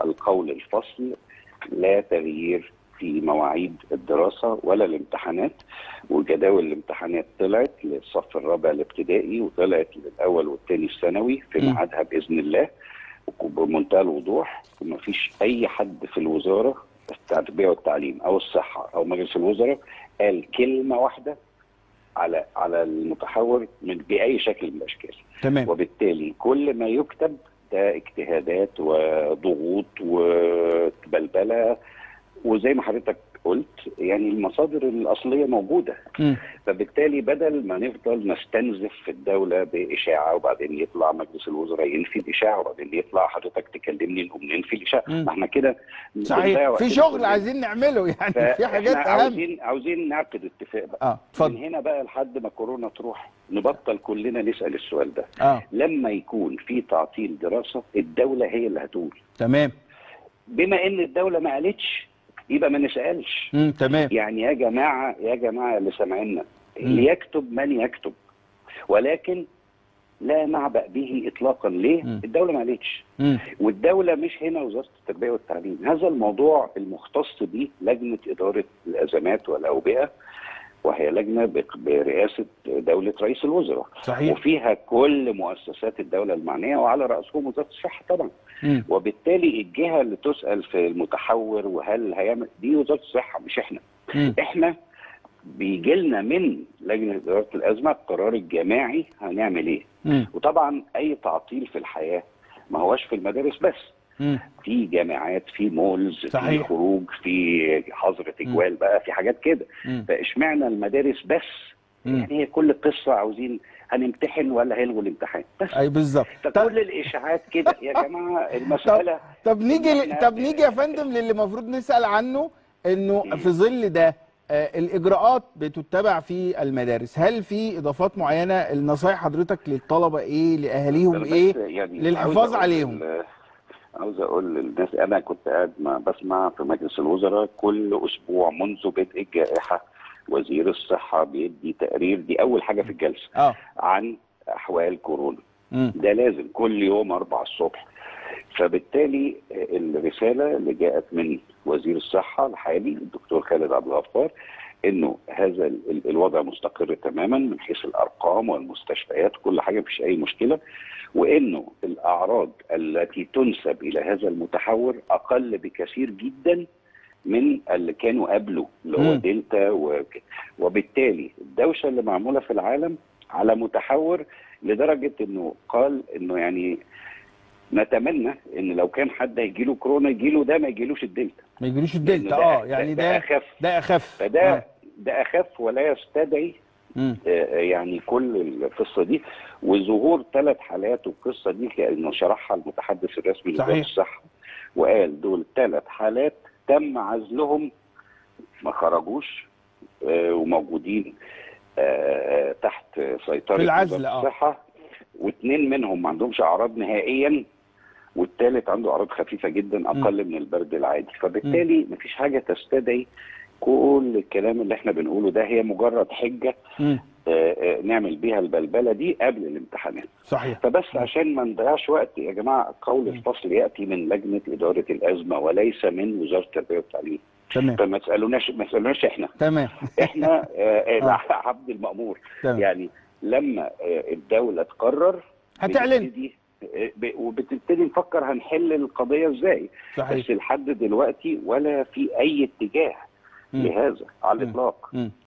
القول الفصل لا تغيير في مواعيد الدراسة ولا الامتحانات وجداول الامتحانات طلعت للصف الرابع الابتدائي وطلعت للأول والثاني الثانوي في م. ميعادها بإذن الله بمنتهى الوضوح وما فيش أي حد في الوزارة التربية والتعليم أو الصحة أو مجلس الوزراء قال كلمة واحدة على على المتحور من بأي شكل من الأشكال تمام وبالتالي كل ما يكتب ده اجتهادات وضغوط وبلبله وزي ما حضرتك قلت يعني المصادر الاصليه موجوده مم. فبالتالي بدل ما نفضل نستنزف في الدوله باشاعه وبعدين يطلع مجلس الوزراء ينفي الاشاعه وبعدين يطلع حضرتك تكلمني نقوم ننفي الاشاعه مم. ما احنا كده بنضيع صحيح في وقتنا شغل كلنا. عايزين نعمله يعني في حاجات فإحنا اهم عاوزين عاوزين نعقد اتفاق بقى اه من اتفضل هنا بقى لحد ما كورونا تروح نبطل كلنا نسال السؤال ده اه لما يكون في تعطيل دراسه الدوله هي اللي هتقول تمام بما ان الدوله ما قالتش يبقى ما نسالش مم. تمام يعني يا جماعه يا جماعه اللي سامعينا ليكتب من يكتب ولكن لا نعبأ به اطلاقا ليه؟ مم. الدوله ما قالتش مم. والدوله مش هنا وزاره التربيه والتعليم، هذا الموضوع المختص به لجنه اداره الازمات والاوبئه وهي لجنه بق- برئاسه دوله رئيس الوزراء صحيح وفيها كل مؤسسات الدوله المعنيه وعلى راسهم وزاره الصحه طبعا مم. وبالتالي الجهه اللي تسال في المتحور وهل هيعمل دي وزاره الصحه مش احنا مم. احنا بيجي لنا من لجنه اداره الازمه القرار الجماعي هنعمل ايه مم. وطبعا اي تعطيل في الحياه ما هوش في المدارس بس مم. في جامعات في مولز في صحيح. خروج في حظر تجوال بقى في حاجات كده مم. فاشمعنى المدارس بس مم. يعني هي كل قصه عاوزين هنمتحن ولا هيلغوا الامتحان بس اي بالظبط طب فكل الاشاعات كده يا جماعه المساله طب نيجي إحنا- طب نيجي يا فندم للي المفروض نسال عنه انه مم. في ظل ده آه، الاجراءات بتتبع في المدارس هل في اضافات معينه النصايح حضرتك للطلبه ايه لاهاليهم بس ايه يعني للحفاظ عاوز أقول عليهم. لل- عاوز اقول للناس انا كنت قاعد ما بسمع في مجلس الوزراء كل اسبوع منذ بدء الجائحه وزير الصحه بيدي تقرير دي اول حاجه في الجلسه اه عن احوال كورونا مم. ده لازم كل يوم أربعة الصبح فبالتالي الرسالة اللي جاءت من وزير الصحة الحالي الدكتور خالد عبد الغفار انه هذا ال- ال- الوضع مستقر تماما من حيث الارقام والمستشفيات كل حاجه مفيش اي مشكله وانه الاعراض التي تنسب الى هذا المتحور اقل بكثير جدا من اللي كانوا قبله اللي هو مم. دلتا وك- وبالتالي الدوشه اللي معموله في العالم على متحور لدرجه انه قال انه يعني نتمنى ان لو كان حد هيجيله كورونا يجيله ده ما يجيلوش الدلتا ما يجريش لأنه الدلتا ده- اه يعني ده ده اخف ده اخف فده آه. ده اخف ولا يستدعي مم. آه، يعني كل القصه دي وظهور ثلاث حالات والقصه دي كانه شرحها المتحدث الرسمي لوزاره صحيح. الصحه وقال دول ثلاث حالات تم عزلهم ما خرجوش آه، وموجودين آه، تحت سيطره في العزل، وزارة آه. الصحه واثنين منهم ما عندهمش اعراض نهائيا والثالث عنده اعراض خفيفه جدا اقل من البرد العادي فبالتالي مفيش حاجه تستدعي كل الكلام اللي احنا بنقوله ده هي مجرد حجه مم. آه، آه، نعمل بيها البلبله دي قبل الامتحانات صحيح فبس عشان ما نضيعش وقت يا جماعه قول الفصل ياتي من لجنه اداره الازمه وليس من وزاره التربيه والتعليم تمام فما تسالوناش ما تسالوناش احنا تمام احنا آه، آه. عبد المامور تمام يعني لما آه، الدوله تقرر هتعلن. بنبتدي- آه، ب- وبتبتدي نفكر هنحل القضيه ازاي صحيح بس لحد دلوقتي ولا في اي اتجاه مم. لهذا على مم. الاطلاق مم.